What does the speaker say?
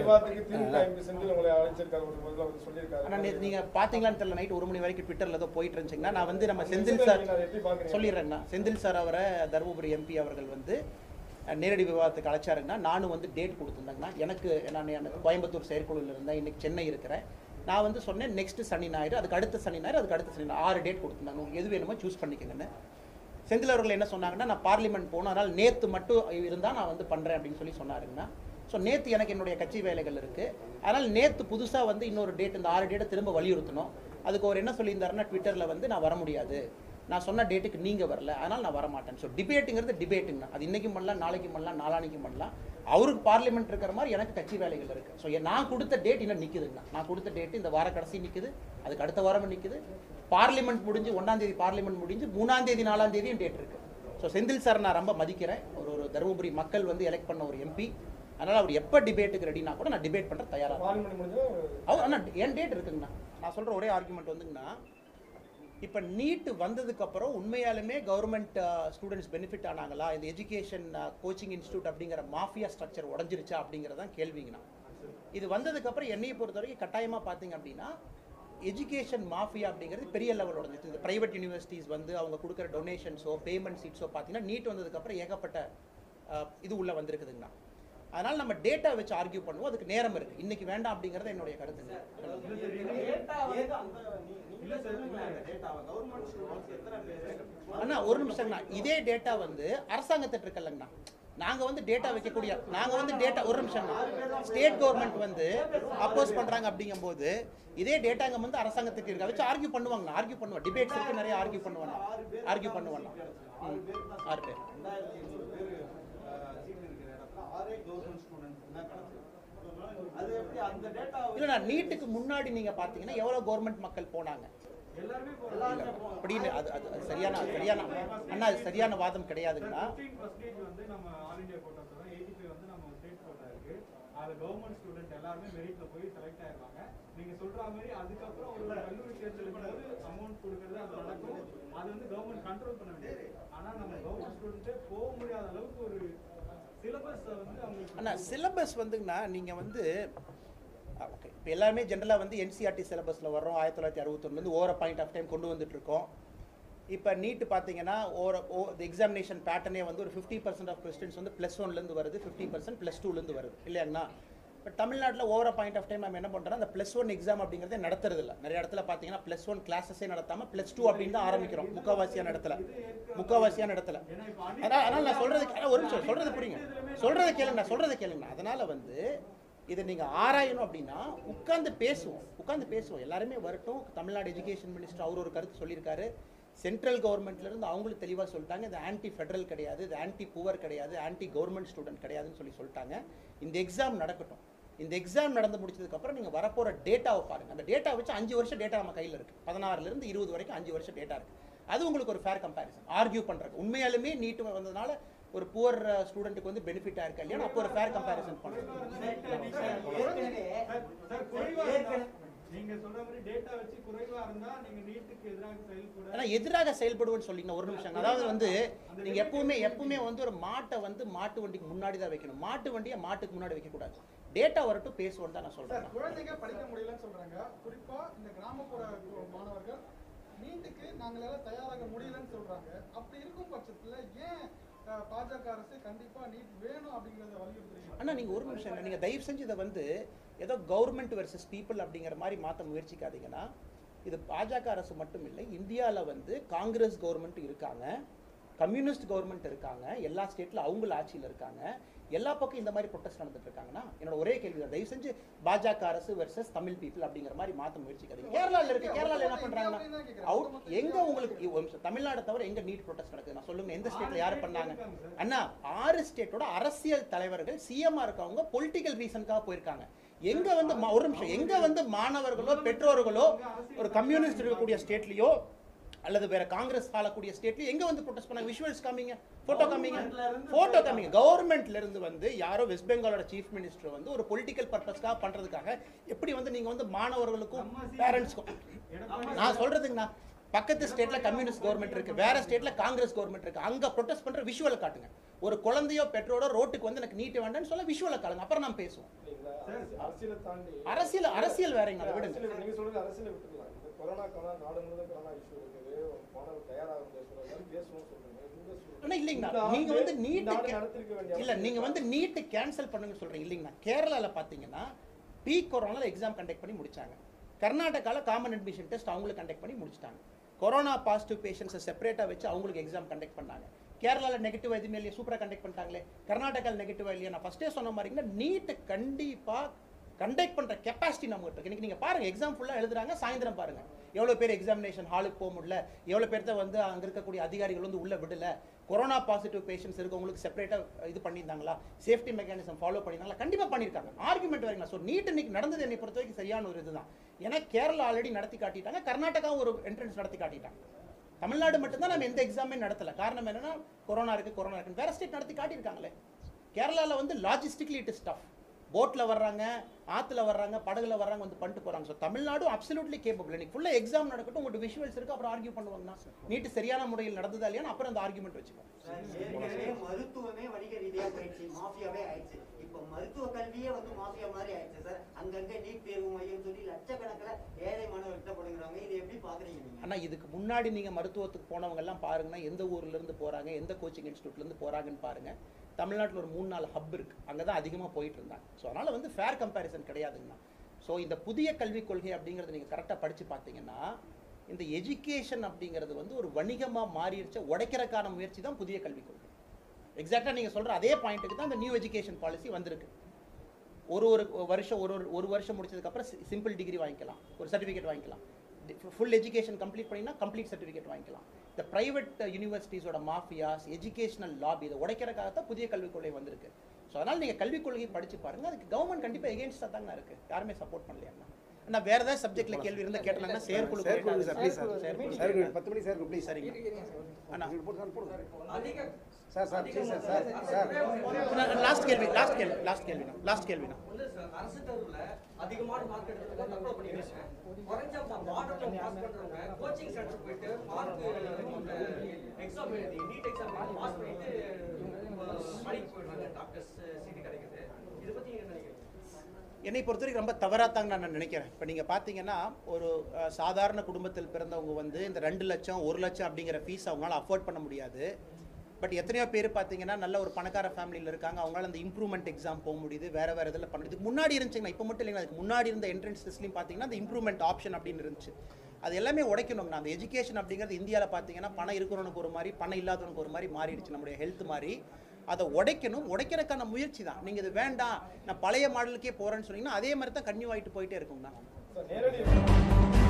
விவாதத்துக்கு திமுக எம்பி செந்தில் உங்களை அழைச்சிருக்காரு ஒரு முதல்ல வந்து சொல்லியிருக்காரு ஆனால் நேற்று நீங்கள் பார்த்தீங்களான்னு தெரியல நைட் ஒரு மணி வரைக்கும் ட்விட்டரில் ஏதோ போயிட்டு இருந்துச்சுங்கன்னா நான் வந்து நம்ம செந்தில் சார் நீங்க அதை எப்படி பாக்குறீங்க சொல்லிடுறேங்கண்ணா செந்தில் சார் அவரை தருமபுரி எம்பி அவர்கள் வந்து அஹ், நேரடி விவாதத்துக்கு அழைச்சாருங்கன்னா நானும் வந்து டேட் கொடுத்துருந்தேங்கண்ணா எனக்கு நான் எனக்கு கோயம்புத்தூர் செயற்குழுவில் இருந்தேன் இன்னைக்கு சென்னை இருக்கிறேன் நான் வந்து சொன்னேன் நெக்ஸ்ட் சனி ஞாயிறு அதுக்கு அடுத்த சனி ஞாயிறு அதுக்கு அடுத்த சனி ஞாயிறு ஆறு டேட் கொடுத்துருந்தாங்க உங்களுக்கு எது வேணுமோ சூஸ் பண்ணிக்கங்கன்னு செந்தில் அவர்கள் என்ன சொன்னாங்கன்னா நான் பார்லிமெண்ட் போகணும் அதனால் நேற்று மட்டும் இருந்தால் நான் வந்து பண்ணுறேன் அப்படின்னு சொல்லி சொன்னாருங்கண்ணா ஸோ நேற்று எனக்கு என்னுடைய கட்சி வேலைகள் இருக்குது அதனால் நேற்று புதுசாக வந்து இன்னொரு டேட் இந்த ஆறு டேட்டை திரும்ப வலியுறுத்தணும் அதுக்கு அவர் என்ன சொல்லியிருந்தாருன்னா ட்விட்டரில் வந்து நான் வர முடியாது நான் சொன்ன டேட்டுக்கு நீங்கள் வரல அதனால் நான் வரமாட்டேன் ஸோ டிபேட்டுங்கிறது டிபேட்டுங்க அது இன்றைக்கும் பண்ணலாம் நாளைக்கு பண்ணலாம் நாளானைக்கும் பண்ணலாம் அவருக்கு பார்லிமெண்ட் இருக்கிற மாதிரி எனக்கு கட்சி வேலைகள் இருக்குது ஸோ நான் கொடுத்த டேட் இன்னும் நிற்குதுங்க நான் கொடுத்த டேட் இந்த வார கடைசி நிற்குது அதுக்கு அடுத்த வாரம் நிற்குது பார்லிமெண்ட் முடிஞ்சு ஒன்றாம் தேதி பார்லிமெண்ட் முடிஞ்சு மூணாம் தேதி நாலாம் தேதியும் டேட் இருக்கு ஸோ செந்தில் சார் நான் ரொம்ப மதிக்கிறேன் ஒரு ஒரு தருமபுரி மக்கள் வந்து எலெக்ட் பண்ண ஒரு எம்பி அதனால் அவர் எப்போ டிபேட்டுக்கு ரெடினா கூட நான் டிபேட் பண்ணுற தயாராக பார்லிமெண்ட் முடிஞ்சா அவர் அண்ணா என் டேட் இருக்குங்கண்ணா நான் சொல்கிற ஒரே ஆர்குமெண்ட் வந்துங்கண்ணா இப்போ நீட் வந்ததுக்கப்புறம் உண்மையாலுமே கவர்மெண்ட் ஸ்டூடெண்ட்ஸ் பெனிஃபிட் ஆனாங்களா இந்த எஜுகேஷன் கோச்சிங் இன்ஸ்டியூட் அப்படிங்கிற மாஃபியா ஸ்ட்ரக்சர் உடஞ்சிருச்சா அப்படிங்கிறதான் கேள்விங்கண்ணா இது வந்ததுக்கப்புறம் என்னையை பொறுத்த வரைக்கும் கட்டாயமாக பார்த்தீங்க அப்படின்னா எஜுகேஷன் மாஃபியா அப்படிங்கிறது பெரிய லெவல் உடஞ்சிச்சு இந்த ப்ரைவேட் யூனிவர்சிட்டிஸ் வந்து அவங்க கொடுக்குற டொனேஷன்ஸோ பேமெண்ட் சீட்ஸோ பார்த்தீங்கன்னா நீட் வந்ததுக்கப்புறம் ஏகப்பட்ட அஹ், இது உள்ள வந்திருக்குதுங்கண்ணா அதனால் நம்ம டேட்டா வச்சு ஆர்கியூ பண்ணுவோம் அதுக்கு நேரம் இருக்குது இன்னைக்கு வேண்டாம் அப்படிங்கிறது என்னுடைய கருத்துங்க அண்ணா ஒரு நிமிஷம்ண்ணா இதே டேட்டா வந்து அரசாங்கத்திட்ட இருக்கல்லங்கண்ணா நாங்க வந்து டேட்டா வைக்கக்கூடிய நாங்க வந்து டேட்டா ஒரு நிமிஷம்ண்ணா ஸ்டேட் கவர்மெண்ட் வந்து அப்போஸ் பண்றாங்க அப்படிங்கும்போது இதே டேட்டாங்க வந்து அரசாங்கத்துக்கு இருக்க வச்சு ஆர்கியூ பண்ணுவாங்க ஆர்கியூ பண்ணுவோம் டிபேட்ஸ் இருக்கு நிறைய ஆர்கியூ பண்ணுவாங்க ஆர்கியூ பண்ணுவாங்க ம், ஆறு பேர் இல்லைண்ணா நீட்டுக்கு முன்னாடி நீங்க பாத்தீங்கன்னா எவ்வளவு கவர்மெண்ட் மக்கள் போனாங்க இல்ல, அப்படின்னு அது அது அது சரியான அது சரியான அண்ணா அது சரியான வாதம் கிடையாதுங்கண்ணா பர்சன்டேஜ் வந்து நம்ம ஆல் இந்தியா கோட்டாஸ்ல தான் எயிட்டி ஃபைவ் வந்து நம்ம ஸ்டேட் கோட்டா இருக்கு அது கவர்மெண்ட் ஸ்டூடெண்ட் எல்லாருமே மெரிட்ல போய் செலக்ட் ஆயிருவாங்க நீங்க சொல்ற மாதிரி அதுக்கப்புறம் ஒரு கல்லூரி தேர்ந்தெடுக்கும் போது அமௌண்ட் கொடுக்கறது அது நடக்கும் அது வந்து கவர்மெண்ட் கண்ட்ரோல் பண்ண வேண்டியது ஆனா நம்ம கவர்மெண்ட் ஸ்டூடெண்ட்டே போக முடியாத அளவுக்கு ஒரு சிலபஸ் வந்து அவங்களுக்கு அண்ணா சிலபஸ் வந்துங்கண்ணா நீங்க வந்து ஓகே இப்போ எல்லாமே ஜென்ரலாக வந்து என்சிஆர்டி சிலபஸில் வர்றோம் ஆயிரத்தி தொள்ளாயிரத்தி அறுபத்தொன்னுலேருந்து ஓவர பாயிண்ட் ஆஃப் டைம் கொண்டு வந்துட்டு இருக்கோம் இப்போ நீட் பார்த்தீங்கன்னா ஓர ஓ எக்ஸாமினேஷன் பேட்டர்னே வந்து ஒரு ஃபிஃப்டி பர்சன்ட் ஆஃப் கொஸ்டின்ஸ் வந்து ப்ளஸ் ஒன்லேருந்து வருது ஃபிஃப்டி பர்சன்ட் ப்ளஸ் டூலேருந்து வருது இல்லையாங்கண்ணா இப்போ தமிழ்நாட்டில் ஓவர பாயிண்ட் ஆஃப் டைம் நம்ம என்ன பண்ணுறோம் அந்த ப்ளஸ் ஒன் எக்ஸாம் அப்படிங்கிறதே நடத்துறது இல்லை நிறைய இடத்துல பார்த்தீங்கன்னா ப்ளஸ் ஒன் கிளாஸஸே நடத்தாமல் ப்ளஸ் டூ அப்படின்னு தான் ஆரம்பிக்கிறோம் முக்காவாசியான இடத்துல முக்காவாசியான இடத்துல அதான் அதனால் நான் சொல்கிறது கே- ஒரு நிமிஷம் சொல்கிறது புரியுங்க சொல்கிறத கேளுங்க நான் சொல்கிறத கேளுங்க அதனால் வந்து இதை நீங்கள் ஆராயணும் அப்படின்னா உட்கார்ந்து பேசுவோம் உட்கார்ந்து பேசுவோம் எல்லாருமே வரட்டும் தமிழ்நாடு எஜுகேஷன் மினிஸ்டர் அவர் ஒரு கருத்து சொல்லியிருக்காரு சென்ட்ரல் கவர்மெண்ட்லேருந்து அவங்களும் தெளிவாக சொல்லிட்டாங்க இது ஆன்டி ஃபெடரல் கிடையாது இது ஆன்டி புவர் கிடையாது ஆன்டி கவர்மெண்ட் ஸ்டூடெண்ட் கிடையாதுன்னு சொல்லி சொல்லிட்டாங்க இந்த எக்ஸாம் நடக்கட்டும் இந்த எக்ஸாம் நடந்து முடிச்சதுக்கப்புறம் நீங்கள் வரப்போகிற டேட்டாவை பாருங்கள் அந்த டேட்டா வச்சு அஞ்சு வருஷம் டேட்டா நம்ம கையில் இருக்குது பதினாறுலேருந்து இருபது வரைக்கும் அஞ்சு வருஷம் டேட்டா இருக்குது அது உங்களுக்கு ஒரு ஃபேர் கம்பேரிசன் ஆர்கியூ பண்ணுறது உண்மையாலுமே நீட் வந்ததுனால ஒரு புவர் ஸ்டூடெண்ட்டுக்கு வந்து பெனிஃபிட்டாக இருக்கா இல்லையா அப்போ ஒரு ஃபேர் கம்பேரிசன் பண்ணுறோம் சார் குறைவா இருந்தா- நீங்க சொல்ற மாதிரி டேட்டா வச்சு குறைவா இருந்தா நீங்க நீட்டுக்கு எதிராக செயல்பட ஆனா எதிராக செயல்படுவேன்னு சொல்லிங்க ஒரு நிமிஷம் அதாவது வந்து நீங்க எப்பவுமே எப்பவுமே வந்து ஒரு மாட்டை வந்து மாட்டு வண்டிக்கு முன்னாடி தான் வைக்கணும் மாட்டு வண்டியை மாட்டுக்கு முன்னாடி வைக்க கூடாது டேட்டா வரட்டும் பேசுவோம் தான் நான் சார் சொல்றேன் குழந்தைங்க படிக்க முடியலன்னு சொல்றாங்க குறிப்பா இந்த கிராமப்புற கு- மாணவர்கள் நீட்டுக்கு நாங்களால தயாராக முடியலன்னு சொல்றாங்க அப்படி இருக்கும் பட்சத்துல ஏன் அஹ், பாஜக அரசு கண்டிப்பா நீட் வேணும் அப்படிங்கறத வலியுறுத்துறீங்க அண்ணா நீங்க ஒரு நிமிஷம் இல்லை நீங்க தயவு செஞ்சு இதை வந்து ஏதோ கவர்மெண்ட் வெர்சஸ் பீப்புள் அப்படிங்கிற மாதிரி மாற்ற முயற்சிக்காதீங்கன்னா இது பாஜக அரசு மட்டும் இல்லை இந்தியாவில் வந்து காங்கிரஸ் கவர்மெண்ட் இருக்காங்க கம்யூனிஸ்ட் கவர்மெண்ட் இருக்காங்க எல்லா ஸ்டேட்ல அவங்கள ஆட்சியில் இருக்காங்க எல்லா பக்கம் இந்த மாதிரி ப்ரொட்டஸ்ட் நடந்துட்டு இருக்காங்கன்னா என்னோட ஒரே கேள்வி தான் தயவு செஞ்சு பாஜக அரசு வெர்சஸ் தமிழ் பீப்புள் அப்படிங்கிற மாதிரி மாற்ற முயற்சிக்காதீங்க கேரளால இருக்கு கேரளால என்ன பண்றாங்கன்னா அவுட் எங்க உங்களுக்கு ஒரு நிமிஷம், தமிழ்நாடு தவிர எங்க நீட் ப்ரொட்டஸ்ட் நடக்குது நான் சொல்லுங்க எந்த ஸ்டேட்ல யாரு பண்ணாங்க அண்ணா ஆறு ஸ்டேட்டோட அரசியல் தலைவர்கள் சிஎம்ஆ இருக்கவங்க பொலிட்டிக்கல் ரீசனுக்காக போயிருக்காங்க எங்க வந்து மா- ஒரு நிமிஷம் எங்க வந்து மாணவர்களோ பெற்றோர்களோ ஒரு கம்யூனிஸ்ட் இருக்கக்கூடிய ஸ்டேட்லயோ அல்லது வேற காங்கிரஸ் ஆளக்கூடிய ஸ்டேட்லயோ எங்க வந்து ப்ரொடெஸ்ட் பண்ணாங்க விஷுவல்ஸ் காமிங்க போட்டோ காமிங்க போட்டோ காமிங்க கவர்மெண்ட்ல இருந்து வந்து யாரோ வெஸ்ட் பெங்காலோட சீஃப் மினிஸ்டர் வந்து ஒரு பொலிட்டிக்கல் பர்பஸ்க்காக பண்றதுக்காக எப்படி வந்து நீங்க வந்து மாணவர்களுக்கும் பேரண்ட்ஸ்க்கும் நான் சொல்றதுங்கண்ணா பக்கத்து ஸ்டேட்ல கம்யூனிஸ்ட் கவர்மெண்ட் இருக்கு வேற ஸ்டேட்ல காங்கிரஸ் கவர்மெண்ட் இருக்கு அங்க ப்ரொடெஸ்ட் பண்ற விஷுவலை காட்டுங்க ஒரு குழந்தையோ பெற்றோரோ ரோட்டுக்கு வந்து எனக்கு நீட்டு வேண்டாம்னு சொல்ல விஷுவலை காட்டுங்க அப்புறம் நான் பேசுவோம் இல்லைங்களா? அரசியல் அரசியலை தாண்டி அரசியல் அரசியல் வேறங்க அதை விடுங்க அரசியல் நீங்க சொல்றது அரசியலை விட்டுக்கலாம் இந்த கொரோனா கொரோனா நாடு முழுவதும் கொரோனா இஷ்யூ இருக்குது மாணவர் தயாராக பேசுறது பேசுவோம் சொல்றீங்க இந்த சூழ்நிலை- ஆனா இல்லைங்கண்ணா இந்த நீங்க ஆண்டு வந்து இந்த நீட்டு ஆண்டு நடத்திருக்க வேண்டிய இல்ல அவசியம் நீங்க இருக்கா? வந்து நீட்டு கேன்சல் பண்ணுங்க சொல்றீங்க இல்லைங்கண்ணா கேரளால பாத்தீங்கன்னா பீ கொரோனால எக்ஸாம் கண்டக்ட் பண்ணி முடிச்சாங்க கர்நாடகால காமன் அட்மிஷன் டெஸ்ட் அவங்களுக்கு கண்டக்ட் பண்ணி முடிச்சிட்டாங்க கொரோனா பாசிட்டிவ் பேஷண்ட்ஸை செப்பரேட்டா வச்சு அவங்களுக்கு எக்ஸாம் கண்டக்ட் பண்ணாங்க கேரளால நெகட்டிவ் எதுவுமே இல்லையா சூப்பரா கண்டக்ட் பண்ணிட்டாங்களே கர்நாடகால நெகட்டிவா இல்லையா நான் ஃபர்ஸ்டே சொன்ன மாதிரிங்கன்னா நீட் கண்டிப்பா கண்டக்ட் பண்ற கெப்பாசிட்டி நம்ம இருக்கு இன்னைக்கு நீங்க பாருங்க எக்ஸாம் ஃபுல்லா எழுதுறாங்க சாயந்தரம் பாருங்க எவ்வளவு பேர் எக்ஸாமினேஷன் ஹாலுக்கு போக முடியல எவ்வளவு பேர்த்த வந்து அங்க இருக்கக்கூடிய அதிகாரிகள் வந்து உள்ள விடல கொரோனா பாசிட்டிவ் பேஷண்ட்ஸ் இருக்கவங்களுக்கு செப்பரேட்டா இது பண்ணியிருந்தாங்களா சேஃப்டி மெக்கானிசம் ஃபாலோ பண்ணியிருந்தாங்களா கண்டிப்பா பண்ணியிருக்காங்க ஆர்குமெண்ட் வரீங்களா ஸோ நீட் இன்னைக்கு நடந்தது என்னை பொறுத்த வரைக்கும் சரியான ஒரு இதுதான் ஏன்னா கேரளா ஆல்ரெடி நடத்தி காட்டிட்டாங்க கர்நாடகாவும் ஒரு என்ட்ரன்ஸ் நடத்தி காட்டிட்டாங்க தமிழ்நாடு மட்டும்தான் நம்ம எந்த எக்ஸாமே நடத்தல காரணம் என்னன்னா கொரோனா இருக்கு கொரோனா இருக்கு வேற ஸ்டேட் நடத்தி காட்டியிருக்காங்களே கேரளால வந்து லாஜிஸ்டிக்லி இட் இஸ் டஃப் போட்ல வர்றாங்க ஆத்துல வர்றாங்க படகுல வர்றாங்க வந்து பண்ணிட்டு போறாங்க ஸோ தமிழ்நாடு அப்சல்யூட்லி கேப்பபிள் இன்னைக்கு ஃபுல்லா எக்ஸாம் நடக்கட்டும் உங்கள்கிட்ட விஷுவல்ஸ் இருக்கு அப்புறம் ஆர்கியூ பண்ணுவாங்கன்னா நீட்டு சரியான முறையில் நடந்ததா இல்லையா அப்புறம் அந்த ஆர்குமெண்ட் வச்சுக்கோங்க சார், ஏற்கனவே மருத்துவமே வணிக ரீதியா போயிடுச்சு மாஃபியாவே ஆயிடுச்சு இப்போ மருத்துவ கல்வியே வந்து மாஃபியா மாதிரி ஆயிடுச்சு சார் அங்கங்க நீட் தேர்வு மையம் சொல்லி லட்சக்கணக்கில் ஏழை மாணவர்கிட்ட படுங்கிறாங்க இது எப்படி பாக்குறீங்க நீங்க ஆனா இதுக்கு முன்னாடி நீங்க மருத்துவத்துக்கு போனவங்க எல்லாம் பாருங்கன்னா எந்த ஊர்ல இருந்து போறாங்க எந்த கோச்சிங் இன்ஸ்டியூட்ல இருந்து போறாங்கன்னு பாருங்க தமிழ்நாட்டுல ஒரு மூணு நாலு ஹப் இருக்கு அங்கதான் அதிகமா போயிட்டு இருந்தாங்க ஸோ அதனால வந்து ஃபேர் கம்பேரிசன் கிடையாதுங்கண்ணா ஸோ இந்த புதிய கல்விக் கொள்கை அப்படிங்கறத நீங்க கரெக்டா படிச்சு பார்த்தீங்கன்னா இந்த எஜுகேஷன் அப்படிங்கிறது வந்து ஒரு வணிகமா மாறிடுச்ச உடைக்கிறதுக்கான முயற்சி தான் புதிய கல்விக் கொள்கை எக்ஸாக்டா நீங்க சொல்ற அதே பாயிண்ட்டுக்கு தான் இந்த நியூ எஜுகேஷன் பாலிசி வந்திருக்கு ஒரு ஒரு வருஷம் ஒரு ஒரு ஒரு வருஷம் முடிச்சதுக்கு அப்புறம் சிம்பிள் டிகிரி வாங்கிக்கலாம் ஒரு சர்டிஃபிகேட் வாங்கிக்கலாம் ஃபுல் எஜுகேஷன் கம்ப்ளீட் பண்ணினா கம்ப்ளீட் சர்டிஃபிகேட் வாங்கிக்கலாம் இந்த பிரைவேட் யூனிவர்சிட்டிஸோட மாஃபியாஸ் எஜுகேஷனல் லாபி இதை உடைக்கிறதுக்காக தான் புதிய கல்விக் கொள்கை வந்திருக்கு ஸோ அதனால நீங்க கல்விக் கொள்கையை படிச்சு பாருங்க அதுக்கு கவர்மெண்ட் கண்டிப்பா எகேன்ஸ்டாக தாங்க இருக்கு யாருமே சப்போர்ட் பண்ணலையா அண்ணா வேற ஏதாவது சப்ஜெக்ட்ல கேள்வி இருந்தா கேட்டலாம்னா செயற்குழு செயற்குழு சார், please சார். செயற்குழு செயற்குழு, பத்து மணி செயற்குழு, please. சரிங்க அண்ணா போடு சார், போடு. Sir sir please sir sir sir last கேள்வி லாஸ்ட் கேள்வி லாஸ்ட் கேள்விண்ணா லாஸ்ட் கேள்விண்ணா வந்து சார், அரசு தேர்வுல அதிகமான மார்க் எடுத்தவங்க தற்கொலை பண்ணிக்கிறாங்க குறைஞ்ச மாடல்ல பாஸ் பண்றவங்க கோச்சிங் சென்டர் போயிட்டு மார்க் எக்ஸாம் எழுதி நீட் எக்ஸாம் எழுதி பாஸ் பண்ணிட்டு பணிக்கு போயிடுறாங்க டாக்டர்ஸ் சீட்டு கிடைக்குது இதை பத்தி நீங்க என்ன நினைக்கிறீங்க என்னை பொறுத்த வரைக்கும் ரொம்ப தவறாத்தாங்க நான் நினைக்கிறேன் இப்போ நீங்கள் பார்த்தீங்கன்னா ஒரு அஹ், சாதாரண குடும்பத்தில் பிறந்தவங்க வந்து இந்த ரெண்டு லட்சம் ஒரு லட்சம் அப்படிங்கிற ஃபீஸ் அவங்களால அஃபோர்ட் பண்ண முடியாது பட் எத்தனையோ பேர் பார்த்தீங்கன்னா நல்ல ஒரு பணக்கார ஃபேமிலியில் இருக்காங்க அவங்களால அந்த இம்ப்ரூவ்மெண்ட் எக்ஸாம் போக முடியுது வேற வேற இதில் பண்ண இதுக்கு முன்னாடி இருந்துச்சுங்க இப்போ மட்டும் இல்லைங்க அதுக்கு முன்னாடி இருந்த என்ட்ரன்ஸ் டெஸ்ட்லையும் பார்த்தீங்கன்னா அந்த இம்ப்ரூவ்மெண்ட் ஆப்ஷன் அப்படின்னு இருந்துச்சு அது எல்லாமே உடைக்கணுங்க அந்த எஜுகேஷன் அப்படிங்கிறது இந்தியாவில் பார்த்தீங்கன்னா பணம் இருக்கிறவனுக்கு ஒரு மாதிரி பணம் இல்லாதவனுக்கு ஒரு மாதிரி மாறிடுச்சு நம்முடைய ஹெல்த் மாதிரி அதை உடைக்கணும் உடைக்கிறதுக்கான முயற்சி தான் நீங்கள் இது வேண்டாம் நான் பழைய மாடலுக்கே போகிறேன்னு சொன்னீங்கன்னா அதே மாதிரி தான் கன்யூ ஆகிட்டு போயிட்டே இருக்குங்கண்ணா சார், நேரடி